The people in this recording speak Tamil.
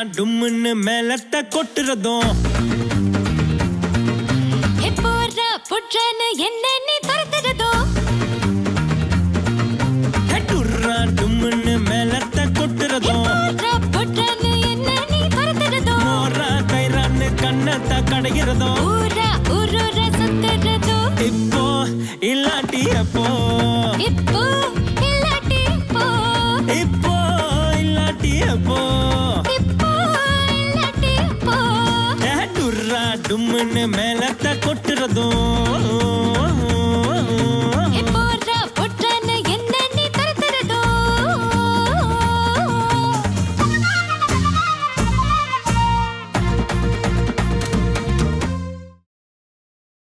டும்முன்னு மேலத்த கொட்டுறதும் எப்போரா புட்றான்னு என்ன நீ துரத்துறதோ டுர்ரா டும்முன்னு மேலத்த கொட்டுறதும் எப்போரா புட்றான்னு என்ன நீ துரத்துறதோ மோரா கைரான்னு கண்ணத்தை கடைகிறதும் ஊரா ஊரூர சுத்துறதோ இப்போ இல்லாட்டி எப்போ இப்போ இல்லாட்டி இப்போ இப்போ இல்லாட்டி எப்போ இப்போ இல்லாட்டி இப்போ டுர்ரா டும்முன்னு மேலத்த கொட்டுறதும்